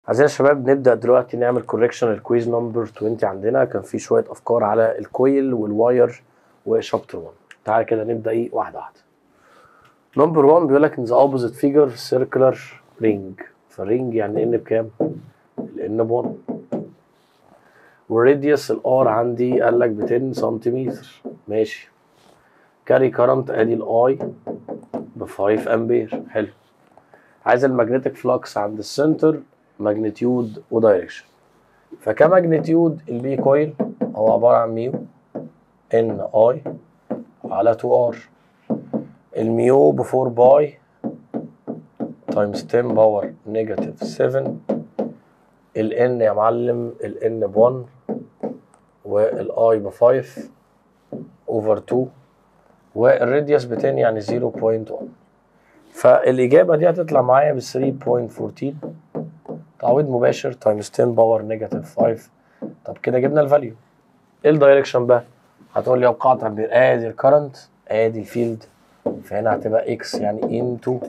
عايزين يا شباب نبدا دلوقتي نعمل كوريكشن الكويز نمبر 20 عندنا كان في شويه افكار على الكويل والواير وشابتر 1 تعالى كده نبدا ايه واحده واحده نمبر 1 بيقول لك ان ذا اوبوزيت فيجر سيركلر رينج فالرينج يعني ان بكام؟ الان ب 1 والراديوس الار عندي قال لك ب 10 سنتيمتر ماشي كاري كارنت ادي الاي ب 5 امبير حلو عايز المagnetic فلكس عند السنتر ماجنتيود ودايركشن فكماجنتيود البي كويل هو عبارة عن ميو ان اي على 2 ار الميو ب 4 باي تايمز 10 باور نيجاتيف 7 الان يا معلم الان ب 1 والاي ب 5 اوفر 2 والراديوس ب 10 يعني 0.1 فالاجابه دي هتطلع معايا ب 3.14 تعويض مباشر تايمز 10 باور نيجاتيف 5 طب كده جبنا الفاليو ايه الدايركشن بقى هتقول لي يا قاعده تعبير ادي الكرنت ادي الفيلد فهنا هتبقى اكس يعني انتو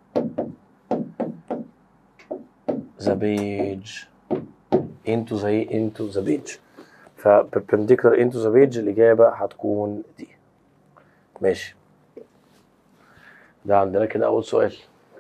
ذا بيج انتو زي انتو ذا بيج فبربنديكولار انتو ذا بيج الاجابه هتكون دي ماشي ده عندنا كده اول سؤال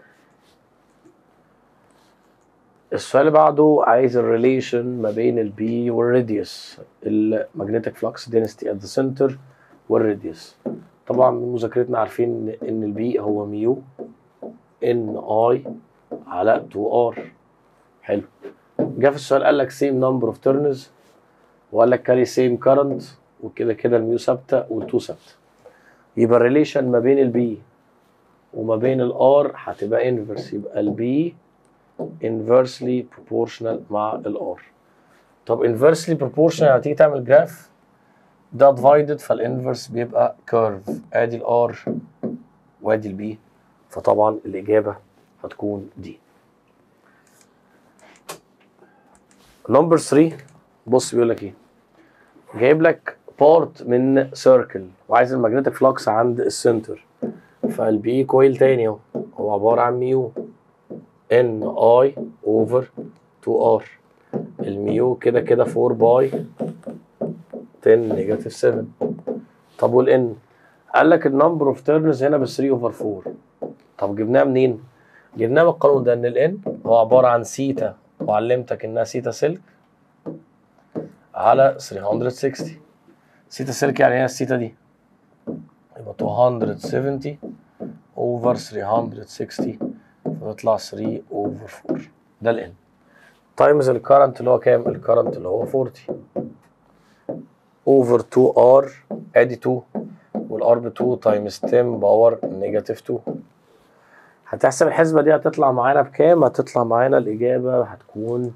السؤال اللي بعده عايز الريليشن ما بين البي والراديوس المagnetic flux density at the center والراديوس طبعا من مذاكرتنا عارفين ان البي هو ميو ان اي على 2 ار حلو جه في السؤال قال لك same number of turns وقال لك carry same current وكده كده الميو ثابته وال2 ثابته يبقى الريليشن ما بين البي وما بين الار هتبقى انفرس يبقى البي inversely proportional مع الار طب inversely proportional هتيجي تعمل جراف ده divided فالانفرس بيبقى curve ادي الار وادي البي فطبعا الاجابه هتكون دي نمبر 3 بص بيقول لك ايه جايب لك بارت من سيركل وعايز المagnetic فلكس عند السنتر فالبي كويل تاني اهو هو عباره عن ميو ان اي اوفر 2 ار الميو كده كده 4 باي 10 نيجاتيف 7 طب والان قال لك النمبر اوف تيرنز هنا ب 3 اوفر 4 طب جبناها منين؟ جبناها من القانون ده ان الان هو عباره عن سيتا وعلمتك انها سيتا سلك على 360 سيتا سلك يعني هي السيتا دي يبقى 270 اوفر 360 فتطلع 3 اوفر 4 ده الان تايمز الكرنت اللي هو كام؟ الكرنت اللي هو 40 اوفر 2 ار ادي 2 والار ب 2 تايمز 10 باور نيجاتيف 2 هتحسب الحسبة دي هتطلع معانا بكام؟ هتطلع معانا الإجابة هتكون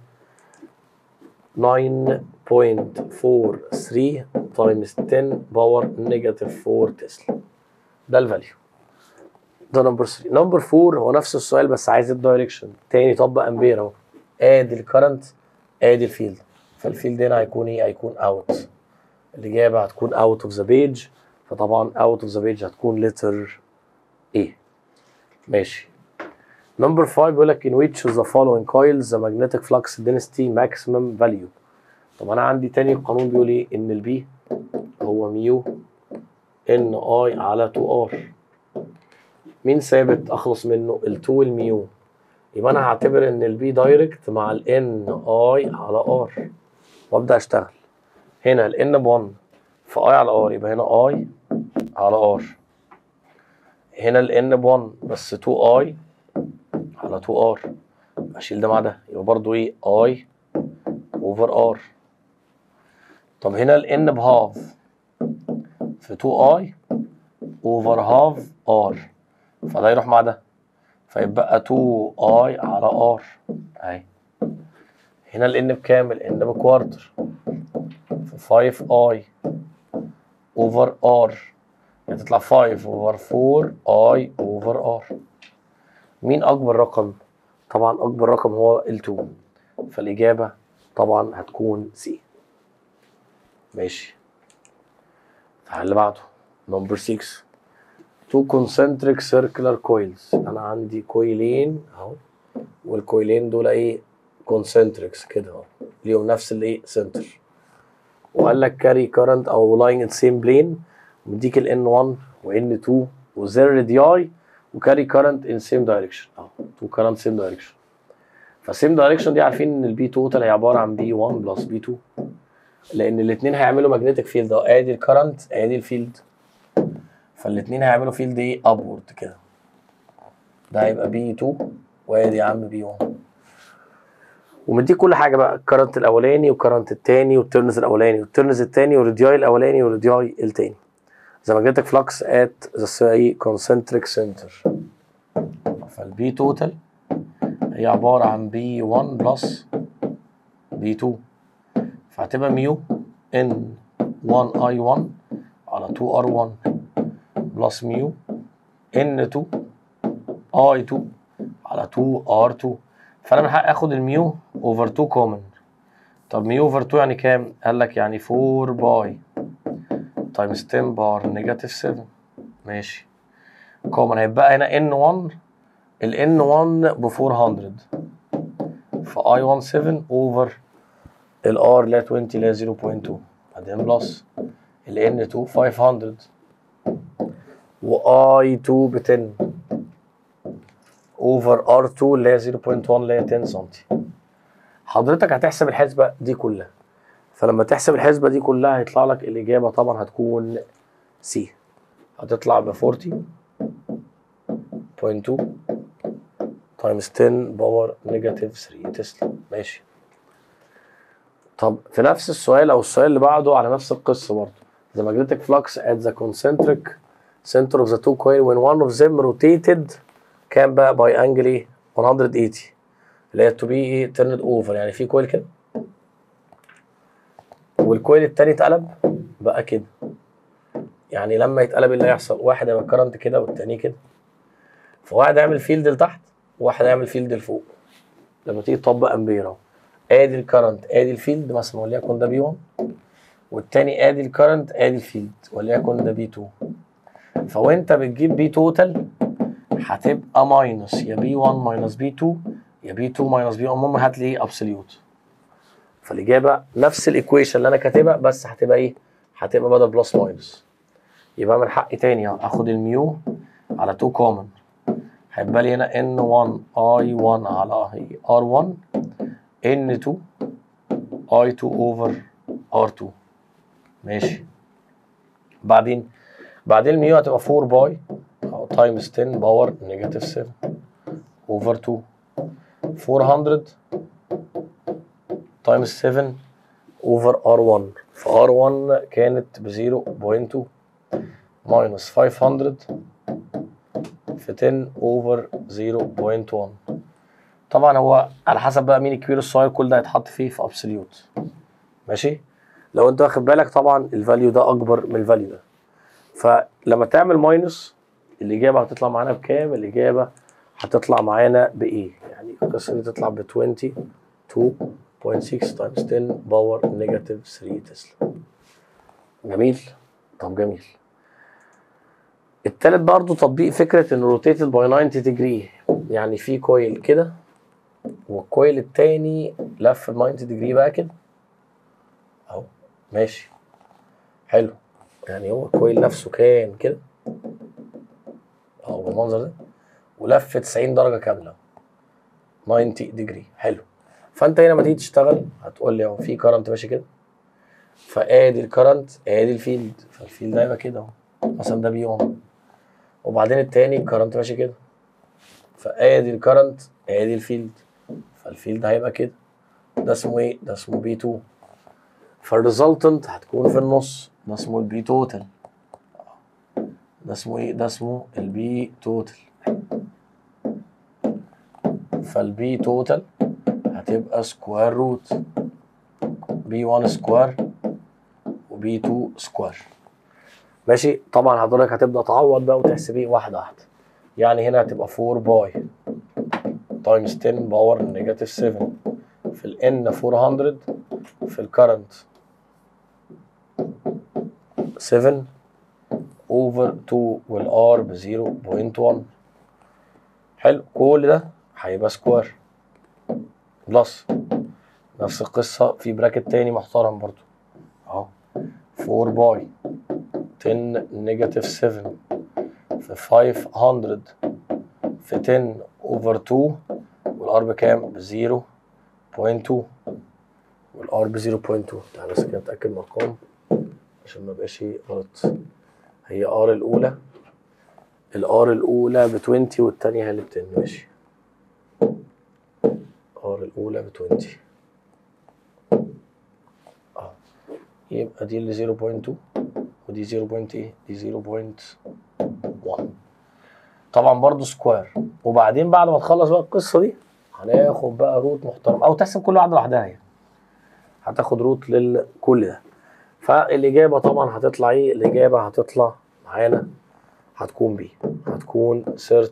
9.43 تايمز 10 باور نيجاتيف 4 تسلا ده الفاليو ده نمبر 3 نمبر 4 هو نفس السؤال بس عايز الدايركشن تاني طبق امبير اهو ادي الكرنت ادي الفيلد فالفيلد هنا هيكون ايه هيكون اوت الاجابه هتكون اوت اوف ذا بيج فطبعا اوت اوف ذا بيج هتكون لتر ايه ماشي نمبر 5 بيقول لك in which of the following coils the magnetic flux density maximum value طب انا عندي تاني قانون بيقول ايه ان البي هو ميو ان اي على 2 ار مين ثابت اخلص منه ال2 والميو يبقى انا هعتبر ان البي دايركت مع الان اي على ار وابدا اشتغل هنا الان ب 1 في اي على ار يبقى هنا اي على ار هنا الان ب 1 بس 2 اي على 2 ار اشيل ده مع ده يبقى برضو ايه اي اوفر ار طب هنا الان بهاف في 2 اي اوفر هاف ار فده يروح مع ده فيبقى 2 اي على ار اهي هنا الان بكام الان بكوارتر في 5 اي اوفر ار يعني تطلع 5 اوفر 4 اي اوفر ار مين اكبر رقم طبعا اكبر رقم هو ال2 فالاجابه طبعا هتكون سي ماشي تعال اللي بعده نمبر 6 تو concentric circular coils انا عندي كويلين اهو والكويلين دول ايه كونسنتريكس كده اهو ليهم نفس الايه سنتر وقال لك كاري كارنت او لاين ان سيم بلين ومديك ال N1 و N2 وزر رادياي وكاري كارنت ان سيم دايركشن اهو تو كارنت سيم دايركشن فالسيم دايركشن دي عارفين ان البي توتال هي عباره عن بي 1 بلس بي 2 لان الاثنين هيعملوا ماجنتيك فيلد اهو ادي الكرنت ادي الفيلد فالاثنين هيعملوا فيلد ايه ابورد كده ده هيبقى بي 2 وادي يا عم بي 1 ومديك كل حاجه بقى الكرنت الاولاني والكرنت الثاني والترنز الاولاني والترنز الثاني والرادياي الاولاني والرادياي الثاني زي ما جاتك فلكس ات ذا كونسنتريك سنتر فالبي توتال هي عباره عن بي 1 بلس بي 2 فهتبقى ميو ان 1 اي 1 على 2 ار 1 بلس ميو ان 2 اي 2 على 2 ار 2 فانا من حقي اخد الميو اوفر 2 كومن طب ميو اوفر 2 يعني كام؟ قال لك يعني 4 باي تايمز 10 بار نيجاتيف 7 ماشي كومن هيبقى هنا ان 1 ال ان 1 ب 400 ف اي 1 7 اوفر الار لا 20 لا 0.2 بعدين بلس ال ان 2 500 واي 2 ب 10 اوفر ار 2 اللي هي 0.1 اللي هي 10 سم حضرتك هتحسب الحسبه دي كلها فلما تحسب الحسبه دي كلها هيطلع لك الاجابه طبعا هتكون سي هتطلع ب 40.2 تايمز 10 باور نيجاتيف 3 تسلا ماشي طب في نفس السؤال او السؤال اللي بعده على نفس القصه برضه the magnetic flux at the concentric center of the two coil when one of them rotated كان بقى by angle ايه 180 اللي هي to be ايه turned over يعني في كويل كده والكويل التاني اتقلب بقى كده يعني لما يتقلب ايه اللي هيحصل واحد هيبقى كرنت كده والتاني كده فواحد هيعمل فيلد لتحت وواحد هيعمل فيلد لفوق لما تيجي تطبق امبير اهو ادي الكرنت ادي الفيلد مثلا وليكن ده بي 1 والتاني ادي الكرنت ادي الفيلد وليكن ده بي 2 فوانت بتجيب بي توتال هتبقى ماينس يا بي 1 ماينس بي 2 يا بي 2 ماينس بي 1 المهم هات لي ايه ابسوليوت فالاجابه نفس الايكويشن اللي انا كاتبها بس هتبقى ايه؟ هتبقى بدل بلس ماينس يبقى من حقي تاني اخد الميو على 2 كومن هيبقى لي هنا ان 1 اي 1 على ار 1 ان 2 اي 2 اوفر ار 2 ماشي بعدين بعدين الميو هتبقى 4 باي او تايمز 10 باور نيجاتيف 7 اوفر 2 400 تايمز 7 اوفر ار 1 فار 1 كانت ب 0.2 ماينس 500 في 10 اوفر 0.1 طبعا هو على حسب بقى مين الكبير الصغير كل ده هيتحط فيه في ابسوليوت ماشي لو انت واخد بالك طبعا الفاليو ده اكبر من الفاليو ده فلما تعمل ماينس الاجابه هتطلع معانا بكام الاجابه هتطلع معانا بايه يعني القصه دي تطلع ب 22.6 تايمز 10 باور نيجاتيف 3 تسلا جميل طب جميل التالت برضو تطبيق فكرة ان روتيتد باي 90 ديجري يعني في كويل كده والكويل التاني لف ب 90 ديجري بقى كده اهو ماشي حلو يعني هو الكويل نفسه كان كده اهو بالمنظر ده ولف 90 درجة كاملة 90 ديجري حلو فانت هنا لما تيجي تشتغل هتقول لي اهو في كرنت ماشي كده فادي الكرنت ادي الفيلد فالفيلد هيبقى كده اهو مثلا ده بي 1 وبعدين التاني الكرنت ماشي كده فادي الكرنت ادي الفيلد فالفيلد هيبقى كده ده اسمه ايه؟ ده اسمه بي 2 فالريزلتنت هتكون في النص ده اسمه البي توتال ده اسمه ايه؟ ده اسمه البي توتال فالبي توتال هتبقى سكوير روت بي 1 سكوير وبي 2 سكوير ماشي طبعا حضرتك هتبدا تعوض بقى وتحسب ايه واحده واحده يعني هنا هتبقى 4 باي تايمز 10 باور نيجاتيف 7 في الان 400 في الكرنت 7 اوفر 2 والار ب 0.1 حلو كل ده هيبقى سكوير بلس نفس القصة في براكت تاني محترم برضو اهو 4 باي 10 نيجاتيف 7 في 500 في 10 اوفر 2 والار بكام؟ ب 0.2 والار ب 0.2 تعالى بس كده اتاكد من الارقام عشان ما يبقاش غلط هي ار الاولى الار الاولى ب 20 والثانيه هي اللي ب 10 ماشي ار الاولى ب 20 اه يبقى دي اللي 0.2 ودي 0. ايه دي 0.1 طبعا برضو سكوير وبعدين بعد ما تخلص بقى القصه دي هناخد بقى روت محترم او تحسب كل واحده لوحدها يعني هتاخد روت لكل ده فالاجابه طبعا هتطلع ايه الاجابه هتطلع معانا هتكون بي هتكون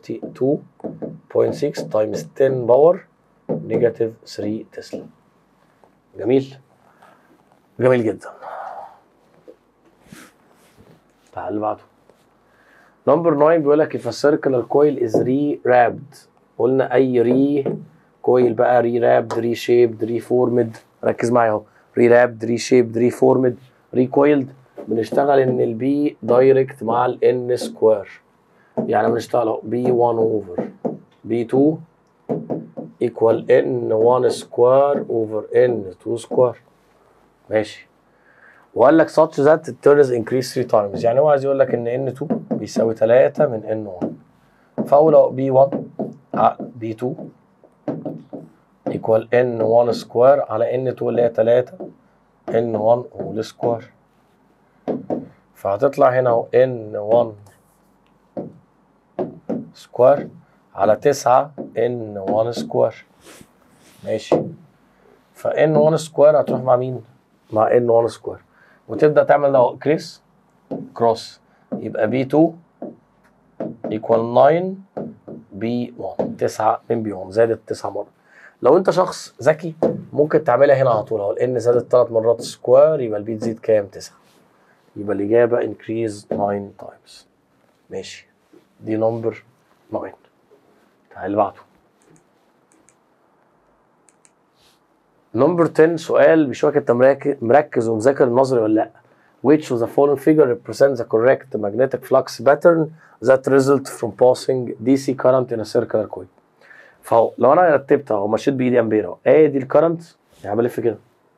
32.6 تايمز 10 باور نيجاتيف 3 تسلا جميل جميل جدا تعال اللي بعده نمبر 9 بيقول لك if a circular coil is re-wrapped قلنا اي ري كويل بقى ري رابد ري شيبد ري فورمد ركز معايا اهو ري رابد ري شيبد ري فورمد ري كويلد بنشتغل ان البي دايركت مع الان سكوير يعني بنشتغل اهو بي 1 اوفر بي 2 ايكوال ان 1 سكوير اوفر ان 2 سكوير ماشي وقال لك such that it turns increase 3 times يعني هو عايز يقول لك ان n2 بيساوي 3 من n1 فاقول b1 على b2 equal n1 سكوير على n2 اللي هي 3 n1 هول سكوير فهتطلع هنا اهو n1 سكوير على 9 n1 سكوير ماشي ف n1 سكوير هتروح مع مين؟ مع n1 سكوير وتبدا تعمل ده كريس كروس يبقى بي 2 ايكوال 9 بي 1 9 من بي 1 زادت 9 مرات لو انت شخص ذكي ممكن تعملها هنا على طول اهو لان زادت 3 مرات سكوير يبقى البي تزيد كام 9 يبقى الاجابه انكريز 9 تايمز ماشي دي نمبر 9 تعال اللي بعده نمبر 10 سؤال بيشوفك انت مركز ومذاكر النظري ولا لا which of the following figure represents the correct magnetic flux pattern that result from passing DC current in a circular coil فهو لو انا رتبت اهو مشيت بايدي امبير اهو ادي الكرنت يعني بلف كده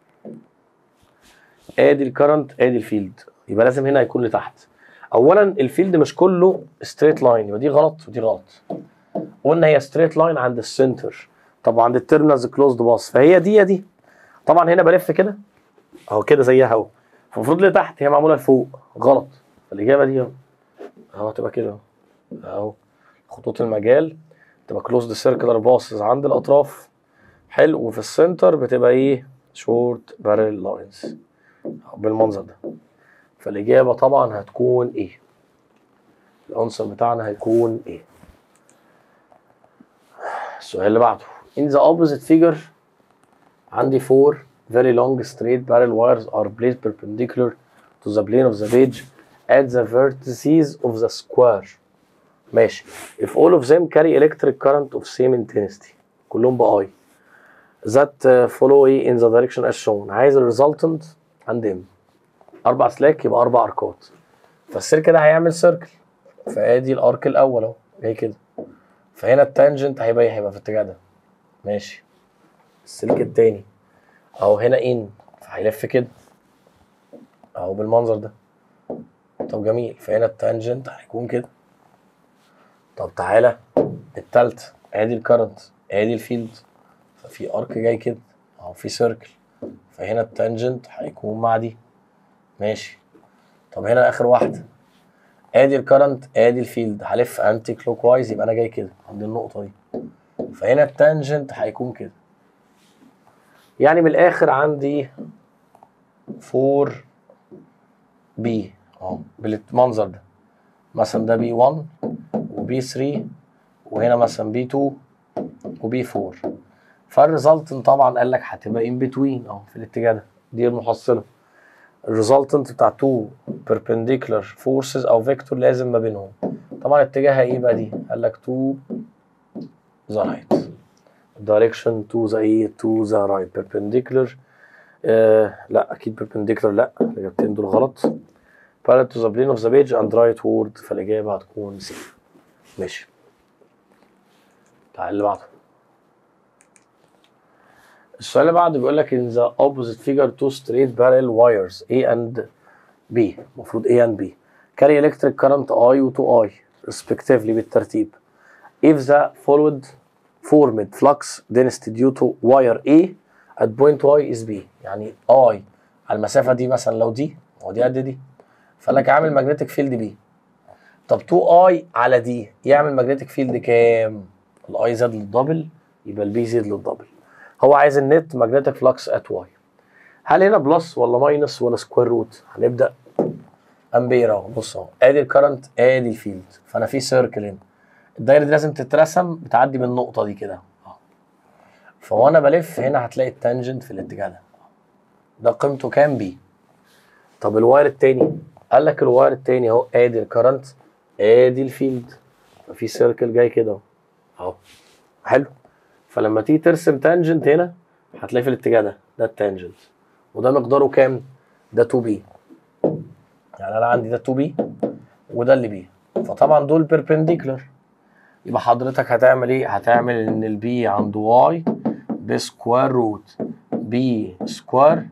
ادي الكرنت ادي الفيلد يبقى لازم هنا يكون لتحت اولا الفيلد مش كله ستريت لاين يبقى دي غلط ودي غلط قلنا هي ستريت لاين عند السنتر طب عند التيرمينالز كلوزد باص فهي دي دي طبعا هنا بلف كده اهو كده زيها اهو فالمفروض لتحت هي معموله لفوق غلط فالاجابه دي اهو اهو هتبقى كده اهو خطوط المجال تبقى كلوزد سيركلر باسز عند الاطراف حلو وفي السنتر بتبقى ايه شورت بارل لاينز بالمنظر ده فالاجابه طبعا هتكون ايه العنصر بتاعنا هيكون ايه السؤال اللي بعده in the opposite figure عندي four very long straight parallel wires are placed perpendicular to the plane of the page at the vertices of the square ماشي if all of them carry electric current of same intensity كلهم بأي that uh, follow in the direction as shown عايز ال resultant and m أربع سلاك يبقى أربع أركات فالسلك ده هيعمل سيركل فادي الارك الاول اهو جاي كده فهنا التانجنت هيبقى ايه هيبقى في الاتجاه ده ماشي السلك التاني اهو هنا ان فهيلف كده اهو بالمنظر ده طب جميل فهنا التانجنت هيكون كده طب تعالى التالتة ادي الكرنت ادي الفيلد ففي ارك جاي كده اهو في سيركل فهنا التانجنت هيكون مع دي ماشي طب هنا اخر واحده ادي الكرنت ادي الفيلد هلف انتي كلوك وايز يبقى انا جاي كده عند النقطه دي فهنا التانجنت هيكون كده يعني من الاخر عندي 4 بي اهو بالمنظر ده مثلا ده بي 1 وبي 3 وهنا مثلا بي 2 وبي 4 فالريزلتنت طبعا قال لك هتبقى ان بتوين اهو في الاتجاه ده دي المحصله الريزلتنت بتاع تو perpendicular forces او فيكتور لازم ما بينهم طبعا اتجاهها ايه بقى دي قال لك تو ذا رايت direction to the ايه to the right perpendicular آه لا اكيد perpendicular لا الاجابتين دول غلط parallel to the plane of the page and rightward فالاجابه هتكون سي ماشي تعال اللي بعده السؤال اللي بعده بيقول لك in the opposite figure two straight parallel wires A and B المفروض A and B carry electric current I و 2I respectively بالترتيب if the followed formed flux density due to wire A at point Y is B يعني I على المسافة دي مثلا لو دي هو دي قد دي فقال لك عامل ماجنتيك فيلد B طب 2I على دي يعمل ماجنتيك فيلد كام؟ الاي زاد للدبل يبقى البي زاد للدبل هو عايز النت ماجنتيك فلكس ات واي هل هنا بلس ولا ماينس ولا سكوير روت؟ هنبدا امبير اهو بص اهو ادي الكرنت ادي الفيلد فانا في سيركل هنا الدايره دي لازم تترسم بتعدي من النقطه دي كده اهو فوانا بلف هنا هتلاقي التانجنت في الاتجاه ده ده قيمته كام بي طب الواير التاني قال لك الواير التاني اهو ادي الكرنت ادي الفيلد ففي سيركل جاي كده اهو اهو حلو فلما تيجي ترسم تانجنت هنا هتلاقي في الاتجاه ده ده التانجنت وده مقداره كام؟ ده 2 بي يعني انا عندي ده 2 بي وده اللي بي فطبعا دول بيربنديكولار يبقى حضرتك هتعمل ايه؟ هتعمل ان البي عند واي بسكوير روت بي سكوير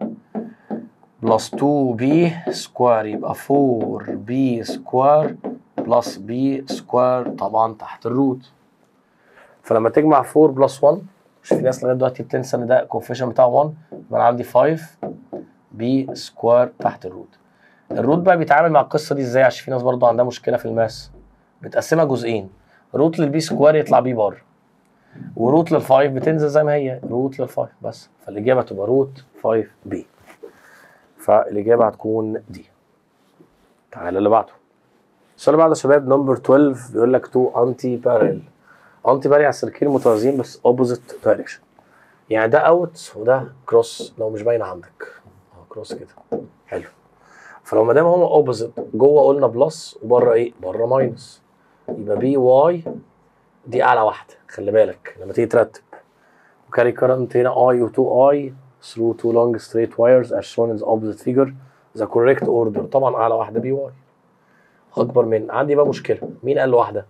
بلس 2 بي سكوير يبقى 4 بي سكوير بلس بي سكوير طبعا تحت الروت فلما تجمع 4 بلس 1 مش في ناس لغايه دلوقتي بتنسى ان ده كوفيشن بتاع 1 يبقى انا عندي 5 بي سكوير تحت الروت الروت بقى بيتعامل مع القصه دي ازاي عشان في ناس برضو عندها مشكله في الماس بتقسمها جزئين روت للبي سكوير يطلع بي بار وروت للفايف بتنزل زي ما هي روت للفايف بس فالاجابه تبقى روت 5 بي فالاجابه هتكون دي تعالى اللي بعده السؤال اللي بعده يا شباب نمبر 12 بيقول لك تو انتي بارل انتي بارل على السلكين متوازيين بس اوبوزيت دايركشن يعني ده اوت وده كروس لو مش باين عندك اهو كروس كده حلو فلو ما دام هما اوبوزيت جوه قلنا بلس وبره ايه؟ بره ماينس يبقى بي واي دي اعلى واحده خلي بالك لما تيجي ترتب وكاري كرنت هنا اي و 2 اي through two long straight wires as shown in the opposite figure the correct order طبعا اعلى واحده بي واي اكبر من عندي بقى مشكله مين اقل واحده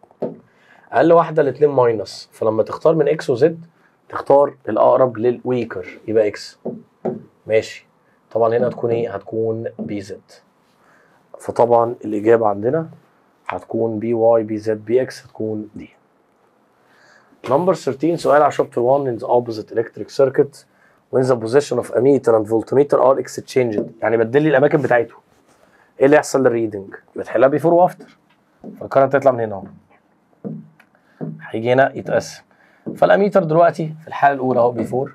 اقل واحده الاثنين ماينس فلما تختار من اكس وزد تختار الاقرب للويكر يبقى اكس ماشي طبعا هنا هتكون ايه هتكون بي زد فطبعا الاجابه عندنا هتكون بي واي بي زد بي اكس هتكون دي نمبر 13 سؤال على شابتر 1 in the opposite electric circuit when the position of ammeter and voltmeter are exchanged يعني بدل لي الاماكن بتاعته ايه اللي يحصل للريدنج يبقى تحلها بيفور وافتر فالكرنت يطلع من هنا اهو هيجي هنا يتقسم فالاميتر دلوقتي في الحاله الاولى اهو بيفور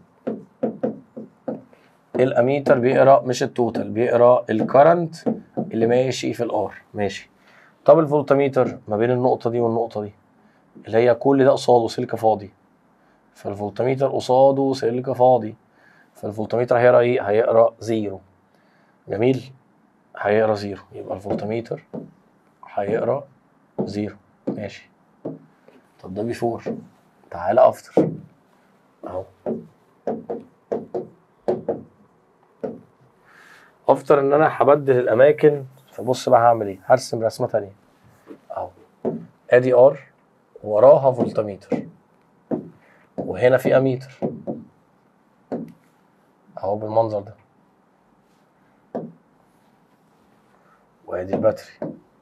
الاميتر بيقرا مش التوتال بيقرا الكرنت اللي ماشي في الار ماشي طب الفولتميتر ما بين النقطه دي والنقطه دي اللي هي كل ده قصاده سلك فاضي فالفولتميتر قصاده سلك فاضي فالفولتميتر هيقرا ايه هيقرا زيرو جميل هيقرا زيرو يبقى الفولتميتر هيقرا زيرو ماشي طب ده بيفور تعالى افتر اهو افتر ان انا هبدل الاماكن فبص بقى هعمل ايه هرسم رسمه تانية اهو ادي ار وراها فولتميتر وهنا في اميتر اهو بالمنظر ده وادي الباتري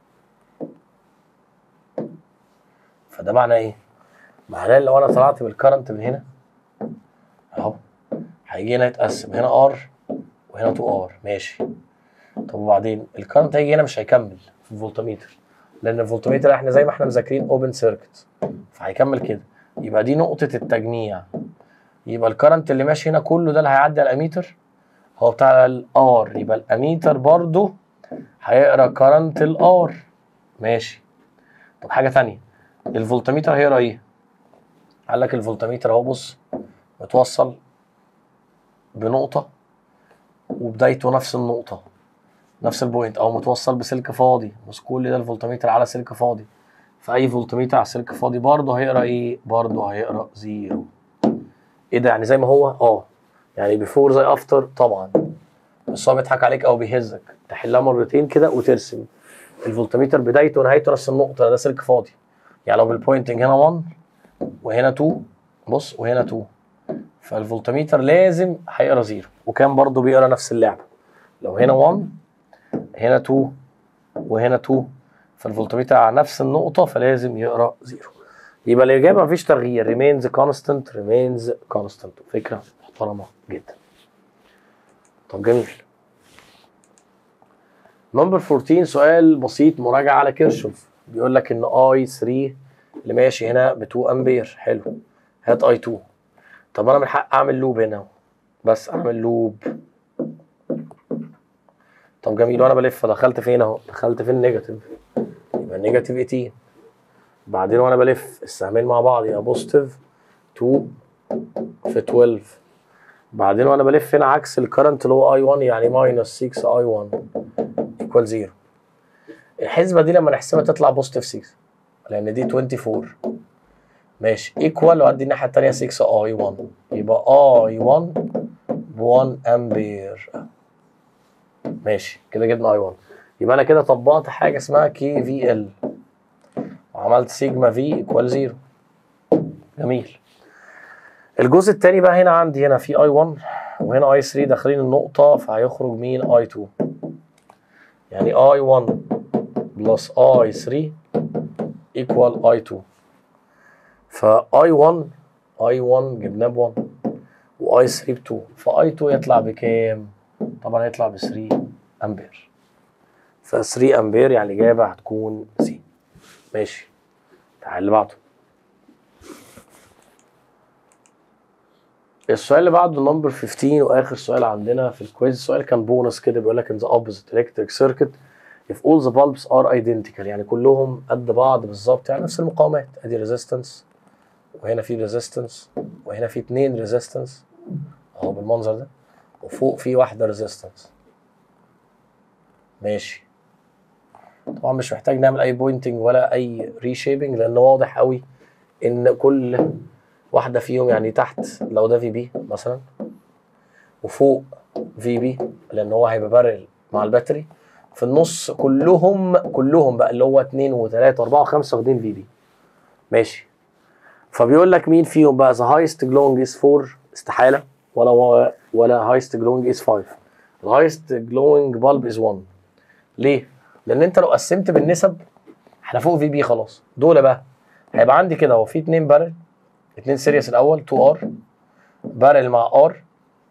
فده معناه ايه معناه ان لو انا طلعت بالكرنت من هنا اهو هيجي هنا يتقسم هنا ار وهنا 2 ار ماشي طب وبعدين الكرنت هيجي هنا مش هيكمل في الفولتميتر لان الفولتميتر احنا زي ما احنا مذاكرين اوبن سيركت فهيكمل كده يبقى دي نقطة التجميع يبقى الكرنت اللي ماشي هنا كله ده اللي هيعدي على الاميتر هو بتاع الار يبقى الاميتر برضو هيقرا كرنت الار ماشي طب حاجة تانية الفولتميتر هيقرا ايه؟ قال لك الفولتميتر اهو بص متوصل بنقطة وبدايته نفس النقطة نفس البوينت او متوصل بسلك فاضي بس كل ده الفولتميتر على سلك فاضي في اي فولتميتر على سلك فاضي برضه هيقرا ايه برضه هيقرا زيرو ايه ده يعني زي ما هو اه يعني بيفور زي افتر طبعا بس هو بيضحك عليك او بيهزك تحلها مرتين كده وترسم الفولتميتر بدايته ونهايته نفس النقطه ده سلك فاضي يعني لو بالبوينتنج هنا 1 وهنا 2 بص وهنا 2 فالفولتميتر لازم هيقرا زيرو وكان برضه بيقرا نفس اللعبه لو هنا 1 هنا 2 وهنا 2 فالفولتميتر على نفس النقطه فلازم يقرا زيرو يبقى الاجابه مفيش تغيير remains constant remains constant فكره محترمه جدا طب جميل نمبر 14 سؤال بسيط مراجعه على كيرشوف بيقول لك ان اي 3 اللي ماشي هنا ب 2 امبير حلو هات اي 2 طب انا من حق اعمل لوب هنا بس اعمل لوب طب جميل وانا بلف دخلت فين اهو دخلت في النيجاتيف يبقى نيجاتيف 18 بعدين وانا بلف السهمين مع بعض يبقى بوزيتيف 2 في 12 بعدين وانا بلف هنا عكس الكرنت اللي هو اي 1 يعني ماينس 6 اي 1 ايكوال 0 الحسبه دي لما نحسبها تطلع بوزيتيف 6 لان دي 24 ماشي ايكوال وادي الناحيه الثانيه 6 اي 1 يبقى اي 1 ب 1 امبير ماشي كده جبنا اي 1 يبقى انا كده طبقت حاجه اسمها كي في ال وعملت سيجما في ايكوال 0 جميل الجزء الثاني بقى هنا عندي هنا في اي 1 وهنا اي 3 داخلين النقطه فهيخرج مين اي 2 يعني اي 1 بلس اي 3 ايكوال اي 2 فاي 1 اي 1 جبناه ب 1 واي 3 ب 2 فاي 2 يطلع بكام؟ طبعا هيطلع ب 3 امبير ف 3 امبير يعني الاجابه هتكون سي ماشي تعال اللي بعده السؤال اللي بعده نمبر 15 واخر سؤال عندنا في الكويز السؤال كان بونص كده بيقول لك in the opposite electric circuit if all the bulbs are identical يعني كلهم قد بعض بالظبط يعني نفس المقاومات ادي ريزيستنس وهنا في ريزيستنس وهنا في اتنين ريزيستنس اهو بالمنظر ده وفوق في واحده ريزيستنس ماشي طبعا مش محتاج نعمل اي بوينتنج ولا اي ريشيبنج لان واضح قوي ان كل واحده فيهم يعني تحت لو ده في بي مثلا وفوق في بي لان هو هيبقى بارل مع الباتري في النص كلهم كلهم بقى اللي هو 2 و3 و4 و5 واخدين في بي ماشي فبيقول لك مين فيهم بقى ذا هايست جلونج از 4 استحاله ولا ولا هايست جلونج از 5 الهايست جلوينج بالب از 1 ليه؟ لان انت لو قسمت بالنسب احنا فوق في بي خلاص دول بقى هيبقى عندي كده هو في اتنين بارل اتنين سيريس الاول 2 ار بارل مع ار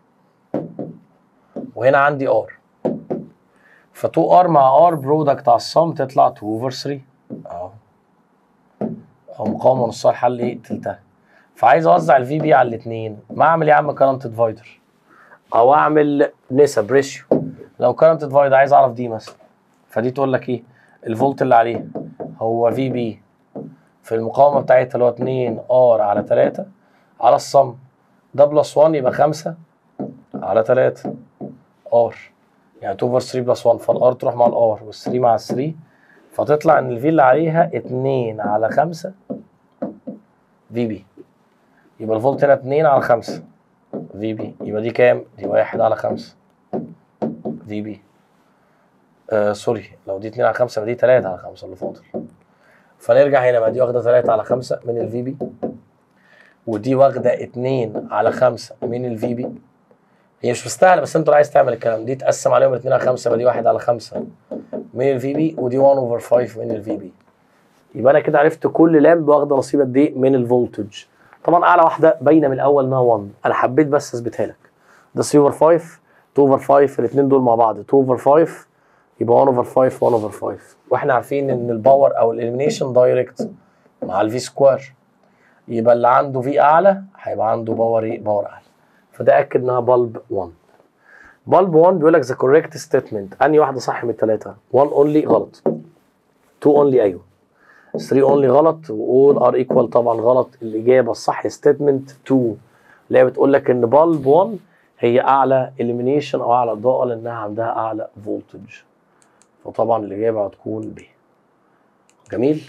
وهنا عندي ار ف 2 ار مع ار برودكت على الصم تطلع 2 اوفر 3 اهو او مقاومه نصها الحل ايه تلتها فعايز اوزع الفي بي على الاثنين ما اعمل يا عم كرنت ديفايدر او اعمل نسب ريشيو لو كرنت ديفايدر عايز اعرف دي مثلا فدي تقول لك ايه الفولت اللي عليه هو في بي في المقاومه بتاعتها اللي هو 2 ار على 3 على الصم ده بلس 1 يبقى 5 على 3 ار يعني 2 اوفر 3 بلس 1 فالار تروح مع الار وال3 مع ال 3 فتطلع ان الفي اللي عليها 2 على 5 في بي يبقى الفولت هنا 2 على 5 في بي يبقى دي كام؟ دي 1 على 5 في بي آه سوري لو دي 2 على 5 يبقى دي 3 على 5 اللي فاضل فنرجع هنا بقى دي واخده 3 على 5 من الفي بي ودي واخده 2 على 5 من الفي بي هي مش مستاهله بس انت لو عايز تعمل الكلام دي تقسم عليهم 2 على 5 يبقى دي 1 على 5 من الفي بي ودي 1 اوفر 5 من الفي بي يبقى انا كده عرفت كل لامب واخده نصيب قد ايه من الفولتج طبعا اعلى واحده باينه من الاول انها 1 انا حبيت بس اثبتها لك ده 3 اوفر 5 2 اوفر 5 الاثنين دول مع بعض 2 اوفر 5 يبقى 1 اوفر 5 1 اوفر 5 واحنا عارفين ان الباور او الاليمينيشن دايركت مع الفي سكوير يبقى اللي عنده في اعلى هيبقى عنده باور ايه باور اعلى فده اكد انها بلب 1 بلب 1 بيقول لك ذا كوريكت ستيتمنت انهي واحده صح من الثلاثه 1 اونلي غلط 2 اونلي ايوه 3 اونلي غلط واول ار ايكوال طبعا غلط الاجابه الصح ستيتمنت 2 اللي هي بتقول لك ان بلب 1 هي اعلى اليمينيشن او اعلى اضاءه لانها عندها اعلى فولتج فطبعا الاجابه هتكون ب جميل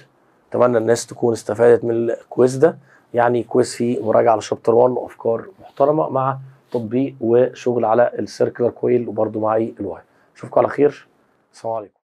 اتمنى الناس تكون استفادت من الكويز ده يعني كويز فيه مراجعه على شابتر 1 وافكار محترمه مع تطبيق وشغل على السيركلر كويل وبرده معي الواي اشوفكم على خير السلام عليكم